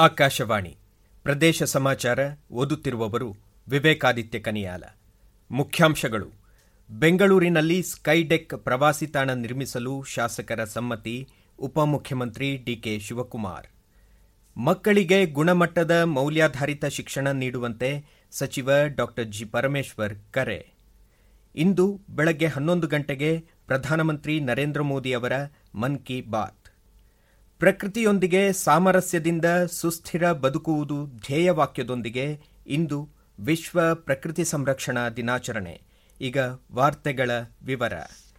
ಆಕಾಶವಾಣಿ ಪ್ರದೇಶ ಸಮಾಚಾರ ಓದುತ್ತಿರುವವರು ವಿವೇಕಾದಿತ್ಯ ಕನಿಯಾಲ ಮುಖ್ಯಾಂಶಗಳು ಬೆಂಗಳೂರಿನಲ್ಲಿ ಸ್ಕೈಡೆಕ್ ಪ್ರವಾಸಿ ತಾಣ ನಿರ್ಮಿಸಲು ಶಾಸಕರ ಸಮ್ಮತಿ ಉಪಮುಖ್ಯಮಂತ್ರಿ ಡಿಕೆ ಶಿವಕುಮಾರ್ ಮಕ್ಕಳಿಗೆ ಗುಣಮಟ್ಟದ ಮೌಲ್ಯಾಧಾರಿತ ಶಿಕ್ಷಣ ನೀಡುವಂತೆ ಸಚಿವ ಡಾ ಜಿ ಪರಮೇಶ್ವರ್ ಕರೆ ಇಂದು ಬೆಳಗ್ಗೆ ಹನ್ನೊಂದು ಗಂಟೆಗೆ ಪ್ರಧಾನಮಂತ್ರಿ ನರೇಂದ್ರ ಮೋದಿ ಅವರ ಮನ್ ಕಿ ಬಾತ್ ಪ್ರಕೃತಿಯೊಂದಿಗೆ ಸಾಮರಸ್ಯದಿಂದ ಸುಸ್ಥಿರ ಬದುಕುವುದು ಧ್ಯೇಯವಾಕ್ಯದೊಂದಿಗೆ ಇಂದು ವಿಶ್ವ ಪ್ರಕೃತಿ ಸಂರಕ್ಷಣಾ ದಿನಾಚರಣೆ ಈಗ ವಾರ್ತೆಗಳ ವಿವರ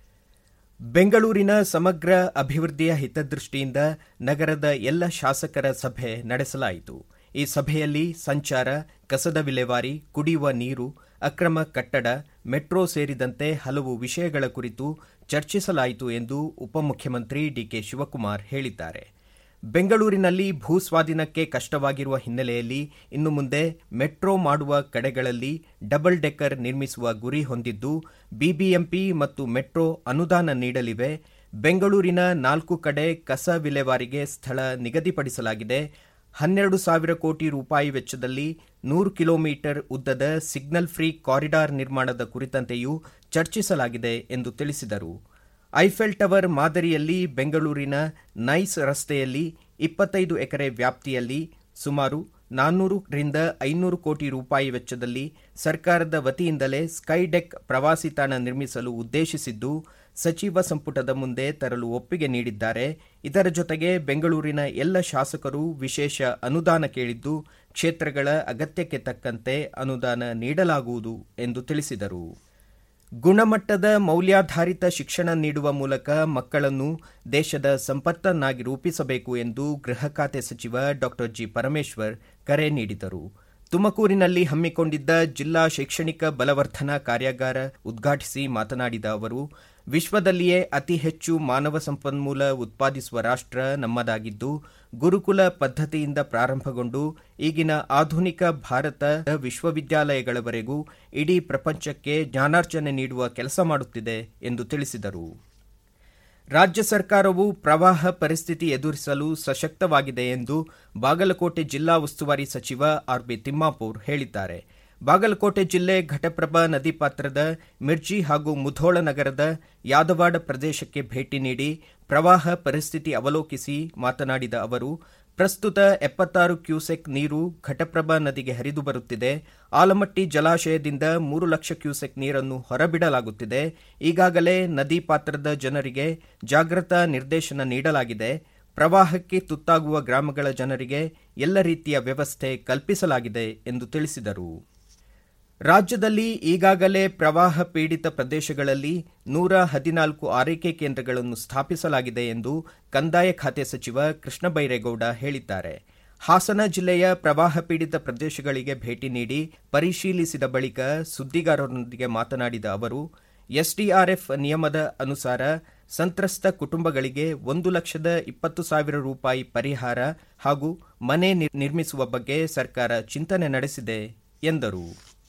ಬೆಂಗಳೂರಿನ ಸಮಗ್ರ ಅಭಿವೃದ್ಧಿಯ ಹಿತದೃಷ್ಟಿಯಿಂದ ನಗರದ ಎಲ್ಲ ಶಾಸಕರ ಸಭೆ ನಡೆಸಲಾಯಿತು ಈ ಸಭೆಯಲ್ಲಿ ಸಂಚಾರ ಕಸದ ವಿಲೇವಾರಿ ಕುಡಿಯುವ ನೀರು ಅಕ್ರಮ ಕಟ್ಟಡ ಮೆಟ್ರೋ ಸೇರಿದಂತೆ ಹಲವು ವಿಷಯಗಳ ಕುರಿತು ಚರ್ಚಿಸಲಾಯಿತು ಎಂದು ಉಪಮುಖ್ಯಮಂತ್ರಿ ಡಿಕೆ ಶಿವಕುಮಾರ್ ಹೇಳಿದ್ದಾರೆ ಬೆಂಗಳೂರಿನಲ್ಲಿ ಭೂ ಸ್ವಾಧೀನಕ್ಕೆ ಕಷ್ಟವಾಗಿರುವ ಹಿನ್ನೆಲೆಯಲ್ಲಿ ಇನ್ನು ಮುಂದೆ ಮೆಟ್ರೋ ಮಾಡುವ ಕಡೆಗಳಲ್ಲಿ ಡಬಲ್ ಡೆಕ್ಕರ್ ನಿರ್ಮಿಸುವ ಗುರಿ ಹೊಂದಿದ್ದು ಬಿಬಿಎಂಪಿ ಮತ್ತು ಮೆಟ್ರೋ ಅನುದಾನ ನೀಡಲಿವೆ ಬೆಂಗಳೂರಿನ ನಾಲ್ಕು ಕಡೆ ಕಸ ವಿಲೇವಾರಿಗೆ ಸ್ಥಳ ನಿಗದಿಪಡಿಸಲಾಗಿದೆ ಹನ್ನೆರಡು ಸಾವಿರ ಕೋಟಿ ರೂಪಾಯಿ ವೆಚ್ಚದಲ್ಲಿ ನೂರು ಕಿಲೋಮೀಟರ್ ಉದ್ದದ ಸಿಗ್ನಲ್ ಫ್ರೀ ಕಾರಿಡಾರ್ ನಿರ್ಮಾಣದ ಕುರಿತಂತೆಯೂ ಚರ್ಚಿಸಲಾಗಿದೆ ಎಂದು ತಿಳಿಸಿದರು ಐಫೆಲ್ ಟವರ್ ಮಾದರಿಯಲ್ಲಿ ಬೆಂಗಳೂರಿನ ನೈಸ್ ರಸ್ತೆಯಲ್ಲಿ ಇಪ್ಪತ್ತೈದು ಎಕರೆ ವ್ಯಾಪ್ತಿಯಲ್ಲಿ ಸುಮಾರು ನಾನ್ನೂರರಿಂದ ಐನೂರು ಕೋಟಿ ರೂಪಾಯಿ ವೆಚ್ಚದಲ್ಲಿ ಸರ್ಕಾರದ ವತಿಯಿಂದಲೇ ಸ್ಕೈಡೆಕ್ ಪ್ರವಾಸಿ ತಾಣ ನಿರ್ಮಿಸಲು ಉದ್ದೇಶಿಸಿದ್ದು ಸಚಿವ ಸಂಪುಟದ ಮುಂದೆ ತರಲು ಒಪ್ಪಿಗೆ ನೀಡಿದ್ದಾರೆ ಇದರ ಜೊತೆಗೆ ಬೆಂಗಳೂರಿನ ಎಲ್ಲ ಶಾಸಕರು ವಿಶೇಷ ಅನುದಾನ ಕೇಳಿದ್ದು ಕ್ಷೇತ್ರಗಳ ಅಗತ್ಯಕ್ಕೆ ತಕ್ಕಂತೆ ಅನುದಾನ ನೀಡಲಾಗುವುದು ಎಂದು ತಿಳಿಸಿದರು ಗುಣಮಟ್ಟದ ಮೌಲ್ಯಾಧಾರಿತ ಶಿಕ್ಷಣ ನೀಡುವ ಮೂಲಕ ಮಕ್ಕಳನ್ನು ದೇಶದ ಸಂಪತ್ತನ್ನಾಗಿ ರೂಪಿಸಬೇಕು ಎಂದು ಗೃಹ ಖಾತೆ ಸಚಿವ ಡಾ ಜಿ ಪರಮೇಶ್ವರ್ ಕರೆ ನೀಡಿದರು ತುಮಕೂರಿನಲ್ಲಿ ಹಮ್ಮಿಕೊಂಡಿದ್ದ ಜಿಲ್ಲಾ ಶೈಕ್ಷಣಿಕ ಬಲವರ್ಧನಾ ಕಾರ್ಯಾಗಾರ ಉದ್ಘಾಟಿಸಿ ಮಾತನಾಡಿದ ಅವರು ವಿಶ್ವದಲ್ಲಿಯೇ ಅತಿ ಹೆಚ್ಚು ಮಾನವ ಸಂಪನ್ಮೂಲ ಉತ್ಪಾದಿಸುವ ರಾಷ್ಟ್ರ ನಮ್ಮದಾಗಿದ್ದು ಗುರುಕುಲ ಪದ್ಧತಿಯಿಂದ ಪ್ರಾರಂಭಗೊಂಡು ಈಗಿನ ಆಧುನಿಕ ಭಾರತ ವಿಶ್ವವಿದ್ಯಾಲಯಗಳವರೆಗೂ ಇಡೀ ಪ್ರಪಂಚಕ್ಕೆ ಜ್ಞಾನಾರ್ಜನೆ ನೀಡುವ ಕೆಲಸ ಮಾಡುತ್ತಿದೆ ಎಂದು ತಿಳಿಸಿದರು ರಾಜ್ಯ ಸರ್ಕಾರವು ಪ್ರವಾಹ ಪರಿಸ್ಥಿತಿ ಎದುರಿಸಲು ಸಶಕ್ತವಾಗಿದೆ ಎಂದು ಬಾಗಲಕೋಟೆ ಜಿಲ್ಲಾ ಉಸ್ತುವಾರಿ ಸಚಿವ ಆರ್ಬಿ ತಿಮ್ಮಾಪುರ್ ಹೇಳಿದ್ದಾರೆ ಬಾಗಲಕೋಟೆ ಜಿಲ್ಲೆ ಘಟಪ್ರಭಾ ನದಿ ಪಾತ್ರದ ಮಿರ್ಜಿ ಹಾಗೂ ಮುಧೋಳ ನಗರದ ಯಾದವಾಡ ಪ್ರದೇಶಕ್ಕೆ ಭೇಟಿ ನೀಡಿ ಪ್ರವಾಹ ಪರಿಸ್ಥಿತಿ ಅವಲೋಕಿಸಿ ಮಾತನಾಡಿದ ಅವರು ಪ್ರಸ್ತುತ ಎಪ್ಪತ್ತಾರು ಕ್ಯೂಸೆಕ್ ನೀರು ಘಟಪ್ರಭಾ ನದಿಗೆ ಹರಿದು ಬರುತ್ತಿದೆ ಆಲಮಟ್ಟಿ ಜಲಾಶಯದಿಂದ ಮೂರು ಲಕ್ಷ ಕ್ಯೂಸೆಕ್ ನೀರನ್ನು ಹೊರಬಿಡಲಾಗುತ್ತಿದೆ ಈಗಾಗಲೇ ನದಿ ಪಾತ್ರದ ಜನರಿಗೆ ಜಾಗೃತಾ ನಿರ್ದೇಶನ ನೀಡಲಾಗಿದೆ ಪ್ರವಾಹಕ್ಕೆ ತುತ್ತಾಗುವ ಗ್ರಾಮಗಳ ಜನರಿಗೆ ಎಲ್ಲ ರೀತಿಯ ವ್ಯವಸ್ಥೆ ಕಲ್ಪಿಸಲಾಗಿದೆ ಎಂದು ತಿಳಿಸಿದರು ರಾಜ್ಯದಲ್ಲಿ ಈಗಾಗಲೇ ಪ್ರವಾಹ ಪೀಡಿತ ಪ್ರದೇಶಗಳಲ್ಲಿ ನೂರ ಹದಿನಾಲ್ಕು ಆರೈಕೆ ಕೇಂದ್ರಗಳನ್ನು ಸ್ಥಾಪಿಸಲಾಗಿದೆ ಎಂದು ಕಂದಾಯ ಖಾತೆ ಸಚಿವ ಕೃಷ್ಣ ಬೈರೇಗೌಡ ಹೇಳಿದ್ದಾರೆ ಹಾಸನ ಜಿಲ್ಲೆಯ ಪ್ರವಾಹ ಪೀಡಿತ ಪ್ರದೇಶಗಳಿಗೆ ಭೇಟಿ ನೀಡಿ ಪರಿಶೀಲಿಸಿದ ಬಳಿಕ ಸುದ್ದಿಗಾರರೊಂದಿಗೆ ಮಾತನಾಡಿದ ಅವರು ಎಸ್ಡಿಆರ್ಎಫ್ ನಿಯಮದ ಅನುಸಾರ ಸಂತ್ರಸ್ತ ಕುಟುಂಬಗಳಿಗೆ ಒಂದು ಲಕ್ಷದ ಇಪ್ಪತ್ತು ಸಾವಿರ ರೂಪಾಯಿ ಪರಿಹಾರ ಹಾಗೂ ಮನೆ ನಿರ್ಮಿಸುವ ಬಗ್ಗೆ ಸರ್ಕಾರ ಚಿಂತನೆ ನಡೆಸಿದೆ ಎಂದರು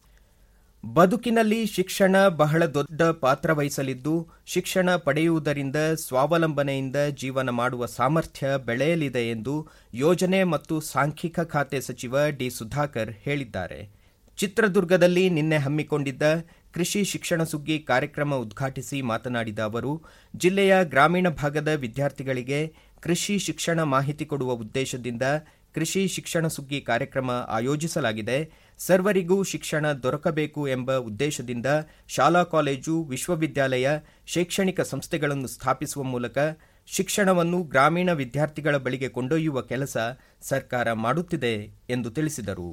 ಬದುಕಿನಲ್ಲಿ ಶಿಕ್ಷಣ ಬಹಳ ದೊಡ್ಡ ಪಾತ್ರ ವಹಿಸಲಿದ್ದು ಶಿಕ್ಷಣ ಪಡೆಯುವುದರಿಂದ ಸ್ವಾವಲಂಬನೆಯಿಂದ ಜೀವನ ಮಾಡುವ ಸಾಮರ್ಥ್ಯ ಬೆಳೆಯಲಿದೆ ಎಂದು ಯೋಜನೆ ಮತ್ತು ಸಾಂಖ್ಯಿಕ ಖಾತೆ ಸಚಿವ ಡಿ ಸುಧಾಕರ್ ಹೇಳಿದ್ದಾರೆ ಚಿತ್ರದುರ್ಗದಲ್ಲಿ ನಿನ್ನೆ ಹಮ್ಮಿಕೊಂಡಿದ್ದ ಕೃಷಿ ಶಿಕ್ಷಣ ಸುಗ್ಗಿ ಕಾರ್ಯಕ್ರಮ ಉದ್ಘಾಟಿಸಿ ಮಾತನಾಡಿದ ಅವರು ಜಿಲ್ಲೆಯ ಗ್ರಾಮೀಣ ಭಾಗದ ವಿದ್ಯಾರ್ಥಿಗಳಿಗೆ ಕೃಷಿ ಶಿಕ್ಷಣ ಮಾಹಿತಿ ಕೊಡುವ ಉದ್ದೇಶದಿಂದ ಕೃಷಿ ಶಿಕ್ಷಣ ಸುಗ್ಗಿ ಕಾರ್ಯಕ್ರಮ ಆಯೋಜಿಸಲಾಗಿದೆ ಸರ್ವರಿಗೂ ಶಿಕ್ಷಣ ದೊರಕಬೇಕು ಎಂಬ ಉದ್ದೇಶದಿಂದ ಶಾಲಾ ಕಾಲೇಜು ವಿಶ್ವವಿದ್ಯಾಲಯ ಶೈಕ್ಷಣಿಕ ಸಂಸ್ಥೆಗಳನ್ನು ಸ್ಥಾಪಿಸುವ ಮೂಲಕ ಶಿಕ್ಷಣವನ್ನು ಗ್ರಾಮೀಣ ವಿದ್ಯಾರ್ಥಿಗಳ ಬಳಿಗೆ ಕೊಂಡೊಯ್ಯುವ ಕೆಲಸ ಸರ್ಕಾರ ಮಾಡುತ್ತಿದೆ ಎಂದು ತಿಳಿಸಿದರು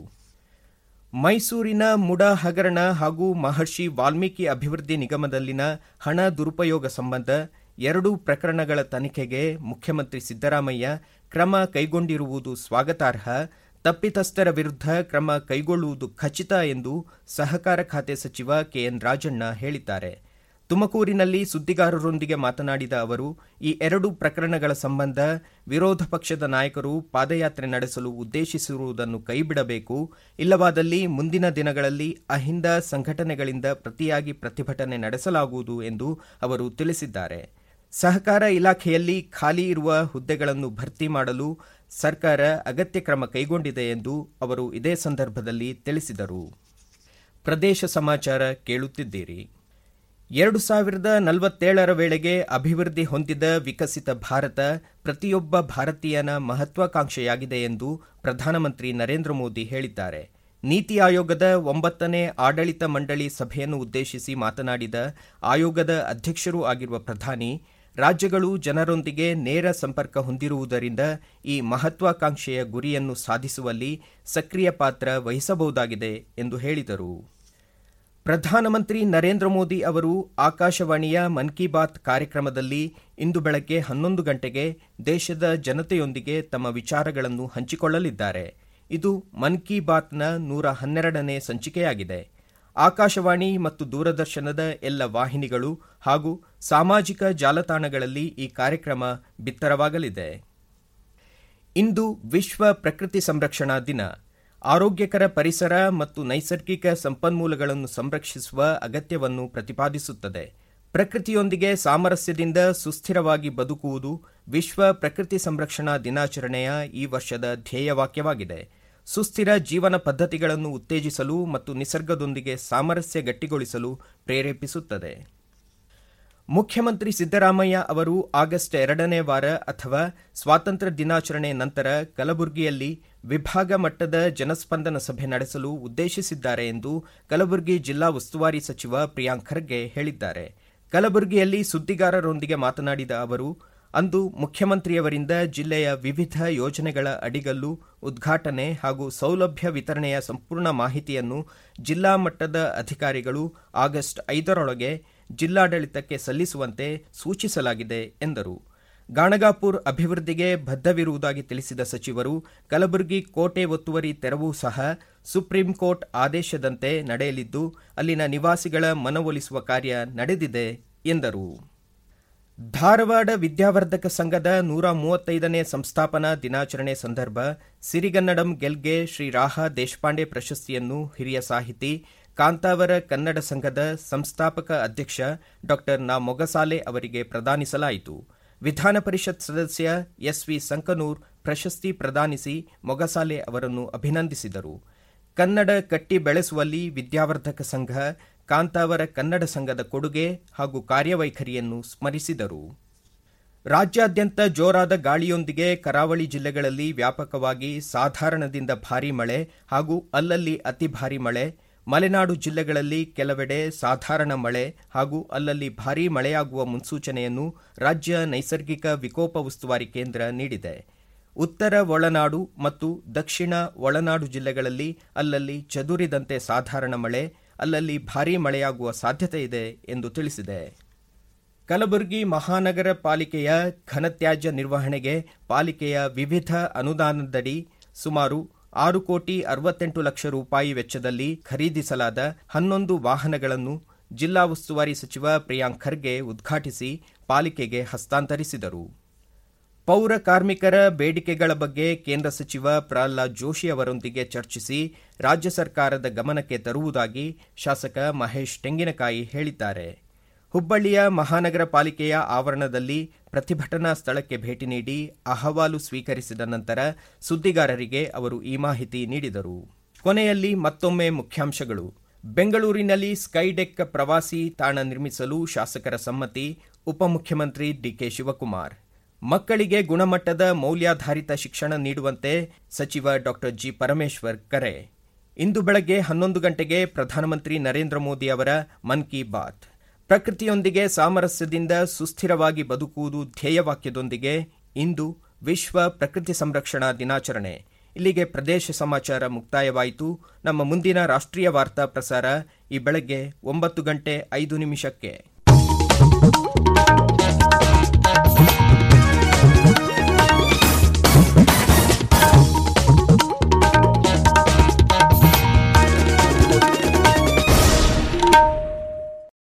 ಮೈಸೂರಿನ ಮುಡ ಹಗರಣ ಹಾಗೂ ಮಹರ್ಷಿ ವಾಲ್ಮೀಕಿ ಅಭಿವೃದ್ಧಿ ನಿಗಮದಲ್ಲಿನ ಹಣ ದುರುಪಯೋಗ ಸಂಬಂಧ ಎರಡೂ ಪ್ರಕರಣಗಳ ತನಿಖೆಗೆ ಮುಖ್ಯಮಂತ್ರಿ ಸಿದ್ದರಾಮಯ್ಯ ಕ್ರಮ ಕೈಗೊಂಡಿರುವುದು ಸ್ವಾಗತಾರ್ಹ ತಪ್ಪಿತಸ್ಥರ ವಿರುದ್ಧ ಕ್ರಮ ಕೈಗೊಳ್ಳುವುದು ಖಚಿತ ಎಂದು ಸಹಕಾರ ಖಾತೆ ಸಚಿವ ಕೆಎನ್ ರಾಜಣ್ಣ ಹೇಳಿದ್ದಾರೆ ತುಮಕೂರಿನಲ್ಲಿ ಸುದ್ದಿಗಾರರೊಂದಿಗೆ ಮಾತನಾಡಿದ ಅವರು ಈ ಎರಡು ಪ್ರಕರಣಗಳ ಸಂಬಂಧ ವಿರೋಧ ಪಕ್ಷದ ನಾಯಕರು ಪಾದಯಾತ್ರೆ ನಡೆಸಲು ಉದ್ದೇಶಿಸಿರುವುದನ್ನು ಕೈಬಿಡಬೇಕು ಇಲ್ಲವಾದಲ್ಲಿ ಮುಂದಿನ ದಿನಗಳಲ್ಲಿ ಅಹಿಂದ ಸಂಘಟನೆಗಳಿಂದ ಪ್ರತಿಯಾಗಿ ಪ್ರತಿಭಟನೆ ನಡೆಸಲಾಗುವುದು ಎಂದು ಅವರು ತಿಳಿಸಿದ್ದಾರೆ ಸಹಕಾರ ಇಲಾಖೆಯಲ್ಲಿ ಖಾಲಿ ಇರುವ ಹುದ್ದೆಗಳನ್ನು ಭರ್ತಿ ಮಾಡಲು ಸರ್ಕಾರ ಅಗತ್ಯ ಕ್ರಮ ಕೈಗೊಂಡಿದೆ ಎಂದು ಅವರು ಇದೇ ಸಂದರ್ಭದಲ್ಲಿ ತಿಳಿಸಿದರು ಪ್ರದೇಶ ಸಮಾಚಾರ ಕೇಳುತ್ತಿದ್ದೀರಿ ಎರಡು ಸಾವಿರದ ನಲವತ್ತೇಳರ ವೇಳೆಗೆ ಅಭಿವೃದ್ಧಿ ಹೊಂದಿದ ವಿಕಸಿತ ಭಾರತ ಪ್ರತಿಯೊಬ್ಬ ಭಾರತೀಯನ ಮಹತ್ವಾಕಾಂಕ್ಷೆಯಾಗಿದೆ ಎಂದು ಪ್ರಧಾನಮಂತ್ರಿ ನರೇಂದ್ರ ಮೋದಿ ಹೇಳಿದ್ದಾರೆ ನೀತಿ ಆಯೋಗದ ಒಂಬತ್ತನೇ ಆಡಳಿತ ಮಂಡಳಿ ಸಭೆಯನ್ನು ಉದ್ದೇಶಿಸಿ ಮಾತನಾಡಿದ ಆಯೋಗದ ಅಧ್ಯಕ್ಷರೂ ಆಗಿರುವ ಪ್ರಧಾನಿ ರಾಜ್ಯಗಳು ಜನರೊಂದಿಗೆ ನೇರ ಸಂಪರ್ಕ ಹೊಂದಿರುವುದರಿಂದ ಈ ಮಹತ್ವಾಕಾಂಕ್ಷೆಯ ಗುರಿಯನ್ನು ಸಾಧಿಸುವಲ್ಲಿ ಸಕ್ರಿಯ ಪಾತ್ರ ವಹಿಸಬಹುದಾಗಿದೆ ಎಂದು ಹೇಳಿದರು ಪ್ರಧಾನಮಂತ್ರಿ ನರೇಂದ್ರ ಮೋದಿ ಅವರು ಆಕಾಶವಾಣಿಯ ಮನ್ ಕಿ ಬಾತ್ ಕಾರ್ಯಕ್ರಮದಲ್ಲಿ ಇಂದು ಬೆಳಗ್ಗೆ ಹನ್ನೊಂದು ಗಂಟೆಗೆ ದೇಶದ ಜನತೆಯೊಂದಿಗೆ ತಮ್ಮ ವಿಚಾರಗಳನ್ನು ಹಂಚಿಕೊಳ್ಳಲಿದ್ದಾರೆ ಇದು ಮನ್ ಕಿ ಬಾತ್ನ ನೂರ ಹನ್ನೆರಡನೇ ಸಂಚಿಕೆಯಾಗಿದೆ ಆಕಾಶವಾಣಿ ಮತ್ತು ದೂರದರ್ಶನದ ಎಲ್ಲ ವಾಹಿನಿಗಳು ಹಾಗೂ ಸಾಮಾಜಿಕ ಜಾಲತಾಣಗಳಲ್ಲಿ ಈ ಕಾರ್ಯಕ್ರಮ ಬಿತ್ತರವಾಗಲಿದೆ ಇಂದು ವಿಶ್ವ ಪ್ರಕೃತಿ ಸಂರಕ್ಷಣಾ ದಿನ ಆರೋಗ್ಯಕರ ಪರಿಸರ ಮತ್ತು ನೈಸರ್ಗಿಕ ಸಂಪನ್ಮೂಲಗಳನ್ನು ಸಂರಕ್ಷಿಸುವ ಅಗತ್ಯವನ್ನು ಪ್ರತಿಪಾದಿಸುತ್ತದೆ ಪ್ರಕೃತಿಯೊಂದಿಗೆ ಸಾಮರಸ್ಯದಿಂದ ಸುಸ್ಥಿರವಾಗಿ ಬದುಕುವುದು ವಿಶ್ವ ಪ್ರಕೃತಿ ಸಂರಕ್ಷಣಾ ದಿನಾಚರಣೆಯ ಈ ವರ್ಷದ ಧ್ಯೇಯವಾಕ್ಯವಾಗಿದೆ ಸುಸ್ಥಿರ ಜೀವನ ಪದ್ಧತಿಗಳನ್ನು ಉತ್ತೇಜಿಸಲು ಮತ್ತು ನಿಸರ್ಗದೊಂದಿಗೆ ಸಾಮರಸ್ಯ ಗಟ್ಟಿಗೊಳಿಸಲು ಪ್ರೇರೇಪಿಸುತ್ತದೆ ಮುಖ್ಯಮಂತ್ರಿ ಸಿದ್ದರಾಮಯ್ಯ ಅವರು ಆಗಸ್ಟ್ ಎರಡನೇ ವಾರ ಅಥವಾ ಸ್ವಾತಂತ್ರ್ಯ ದಿನಾಚರಣೆ ನಂತರ ಕಲಬುರಗಿಯಲ್ಲಿ ವಿಭಾಗ ಮಟ್ಟದ ಜನಸ್ಪಂದನ ಸಭೆ ನಡೆಸಲು ಉದ್ದೇಶಿಸಿದ್ದಾರೆ ಎಂದು ಕಲಬುರಗಿ ಜಿಲ್ಲಾ ಉಸ್ತುವಾರಿ ಸಚಿವ ಪ್ರಿಯಾಂಕ್ ಖರ್ಗೆ ಹೇಳಿದ್ದಾರೆ ಕಲಬುರಗಿಯಲ್ಲಿ ಸುದ್ದಿಗಾರರೊಂದಿಗೆ ಮಾತನಾಡಿದ ಅವರು ಅಂದು ಮುಖ್ಯಮಂತ್ರಿಯವರಿಂದ ಜಿಲ್ಲೆಯ ವಿವಿಧ ಯೋಜನೆಗಳ ಅಡಿಗಲ್ಲು ಉದ್ಘಾಟನೆ ಹಾಗೂ ಸೌಲಭ್ಯ ವಿತರಣೆಯ ಸಂಪೂರ್ಣ ಮಾಹಿತಿಯನ್ನು ಜಿಲ್ಲಾ ಮಟ್ಟದ ಅಧಿಕಾರಿಗಳು ಆಗಸ್ಟ್ ಐದರೊಳಗೆ ಜಿಲ್ಲಾಡಳಿತಕ್ಕೆ ಸಲ್ಲಿಸುವಂತೆ ಸೂಚಿಸಲಾಗಿದೆ ಎಂದರು ಗಾಣಗಾಪುರ್ ಅಭಿವೃದ್ಧಿಗೆ ಬದ್ಧವಿರುವುದಾಗಿ ತಿಳಿಸಿದ ಸಚಿವರು ಕಲಬುರಗಿ ಕೋಟೆ ಒತ್ತುವರಿ ತೆರವು ಸಹ ಸುಪ್ರೀಂ ಕೋರ್ಟ್ ಆದೇಶದಂತೆ ನಡೆಯಲಿದ್ದು ಅಲ್ಲಿನ ನಿವಾಸಿಗಳ ಮನವೊಲಿಸುವ ಕಾರ್ಯ ನಡೆದಿದೆ ಎಂದರು ಧಾರವಾಡ ವಿದ್ಯಾವರ್ಧಕ ಸಂಘದ ನೂರ ಮೂವತ್ತೈದನೇ ಸಂಸ್ಥಾಪನಾ ದಿನಾಚರಣೆ ಸಂದರ್ಭ ಸಿರಿಗನ್ನಡಂ ಗೆಲ್ಗೆ ಶ್ರೀ ರಾಹ ದೇಶಪಾಂಡೆ ಪ್ರಶಸ್ತಿಯನ್ನು ಹಿರಿಯ ಸಾಹಿತಿ ಕಾಂತಾವರ ಕನ್ನಡ ಸಂಘದ ಸಂಸ್ಥಾಪಕ ಅಧ್ಯಕ್ಷ ಡಾ ನಾ ಮೊಗಸಾಲೆ ಅವರಿಗೆ ಪ್ರದಾನಿಸಲಾಯಿತು ವಿಧಾನ ಪರಿಷತ್ ಸದಸ್ಯ ಎಸ್ವಿ ಸಂಕನೂರ್ ಪ್ರಶಸ್ತಿ ಪ್ರದಾನಿಸಿ ಮೊಗಸಾಲೆ ಅವರನ್ನು ಅಭಿನಂದಿಸಿದರು ಕನ್ನಡ ಕಟ್ಟಿ ಬೆಳೆಸುವಲ್ಲಿ ವಿದ್ಯಾವರ್ಧಕ ಸಂಘ ಕಾಂತಾವರ ಕನ್ನಡ ಸಂಘದ ಕೊಡುಗೆ ಹಾಗೂ ಕಾರ್ಯವೈಖರಿಯನ್ನು ಸ್ಮರಿಸಿದರು ರಾಜ್ಯಾದ್ಯಂತ ಜೋರಾದ ಗಾಳಿಯೊಂದಿಗೆ ಕರಾವಳಿ ಜಿಲ್ಲೆಗಳಲ್ಲಿ ವ್ಯಾಪಕವಾಗಿ ಸಾಧಾರಣದಿಂದ ಭಾರೀ ಮಳೆ ಹಾಗೂ ಅಲ್ಲಲ್ಲಿ ಅತಿ ಭಾರೀ ಮಳೆ ಮಲೆನಾಡು ಜಿಲ್ಲೆಗಳಲ್ಲಿ ಕೆಲವೆಡೆ ಸಾಧಾರಣ ಮಳೆ ಹಾಗೂ ಅಲ್ಲಲ್ಲಿ ಭಾರೀ ಮಳೆಯಾಗುವ ಮುನ್ಸೂಚನೆಯನ್ನು ರಾಜ್ಯ ನೈಸರ್ಗಿಕ ವಿಕೋಪ ಉಸ್ತುವಾರಿ ಕೇಂದ್ರ ನೀಡಿದೆ ಉತ್ತರ ಒಳನಾಡು ಮತ್ತು ದಕ್ಷಿಣ ಒಳನಾಡು ಜಿಲ್ಲೆಗಳಲ್ಲಿ ಅಲ್ಲಲ್ಲಿ ಚದುರಿದಂತೆ ಸಾಧಾರಣ ಮಳೆ ಅಲ್ಲಲ್ಲಿ ಭಾರೀ ಮಳೆಯಾಗುವ ಸಾಧ್ಯತೆ ಇದೆ ಎಂದು ತಿಳಿಸಿದೆ ಕಲಬುರಗಿ ಮಹಾನಗರ ಪಾಲಿಕೆಯ ಘನತ್ಯಾಜ್ಯ ನಿರ್ವಹಣೆಗೆ ಪಾಲಿಕೆಯ ವಿವಿಧ ಅನುದಾನದಡಿ ಸುಮಾರು ಆರು ಕೋಟಿ ಅರವತ್ತೆಂಟು ಲಕ್ಷ ರೂಪಾಯಿ ವೆಚ್ಚದಲ್ಲಿ ಖರೀದಿಸಲಾದ ಹನ್ನೊಂದು ವಾಹನಗಳನ್ನು ಜಿಲ್ಲಾ ಉಸ್ತುವಾರಿ ಸಚಿವ ಪ್ರಿಯಾಂಕ್ ಖರ್ಗೆ ಉದ್ಘಾಟಿಸಿ ಪಾಲಿಕೆಗೆ ಹಸ್ತಾಂತರಿಸಿದರು ಪೌರ ಕಾರ್ಮಿಕರ ಬೇಡಿಕೆಗಳ ಬಗ್ಗೆ ಕೇಂದ್ರ ಸಚಿವ ಪ್ರಹ್ಲಾದ್ ಜೋಶಿ ಅವರೊಂದಿಗೆ ಚರ್ಚಿಸಿ ರಾಜ್ಯ ಸರ್ಕಾರದ ಗಮನಕ್ಕೆ ತರುವುದಾಗಿ ಶಾಸಕ ಮಹೇಶ್ ತೆಂಗಿನಕಾಯಿ ಹೇಳಿದ್ದಾರೆ ಹುಬ್ಬಳ್ಳಿಯ ಮಹಾನಗರ ಪಾಲಿಕೆಯ ಆವರಣದಲ್ಲಿ ಪ್ರತಿಭಟನಾ ಸ್ಥಳಕ್ಕೆ ಭೇಟಿ ನೀಡಿ ಅಹವಾಲು ಸ್ವೀಕರಿಸಿದ ನಂತರ ಸುದ್ದಿಗಾರರಿಗೆ ಅವರು ಈ ಮಾಹಿತಿ ನೀಡಿದರು ಕೊನೆಯಲ್ಲಿ ಮತ್ತೊಮ್ಮೆ ಮುಖ್ಯಾಂಶಗಳು ಬೆಂಗಳೂರಿನಲ್ಲಿ ಸ್ಕೈಡೆಕ್ ಪ್ರವಾಸಿ ತಾಣ ನಿರ್ಮಿಸಲು ಶಾಸಕರ ಸಮ್ಮತಿ ಉಪಮುಖ್ಯಮಂತ್ರಿ ಡಿಕೆ ಶಿವಕುಮಾರ್ ಮಕ್ಕಳಿಗೆ ಗುಣಮಟ್ಟದ ಮೌಲ್ಯಾಧಾರಿತ ಶಿಕ್ಷಣ ನೀಡುವಂತೆ ಸಚಿವ ಡಾ ಜಿ ಪರಮೇಶ್ವರ್ ಕರೆ ಇಂದು ಬೆಳಗ್ಗೆ ಹನ್ನೊಂದು ಗಂಟೆಗೆ ಪ್ರಧಾನಮಂತ್ರಿ ನರೇಂದ್ರ ಮೋದಿ ಅವರ ಮನ್ ಕಿ ಬಾತ್ ಪ್ರಕೃತಿಯೊಂದಿಗೆ ಸಾಮರಸ್ಯದಿಂದ ಸುಸ್ಥಿರವಾಗಿ ಬದುಕುವುದು ಧ್ಯೇಯವಾಕ್ಯದೊಂದಿಗೆ ಇಂದು ವಿಶ್ವ ಪ್ರಕೃತಿ ಸಂರಕ್ಷಣಾ ದಿನಾಚರಣೆ ಇಲ್ಲಿಗೆ ಪ್ರದೇಶ ಸಮಾಚಾರ ಮುಕ್ತಾಯವಾಯಿತು ನಮ್ಮ ಮುಂದಿನ ರಾಷ್ಟ್ರೀಯ ವಾರ್ತಾ ಪ್ರಸಾರ ಈ ಬೆಳಗ್ಗೆ ಒಂಬತ್ತು ಗಂಟೆ ಐದು ನಿಮಿಷಕ್ಕೆ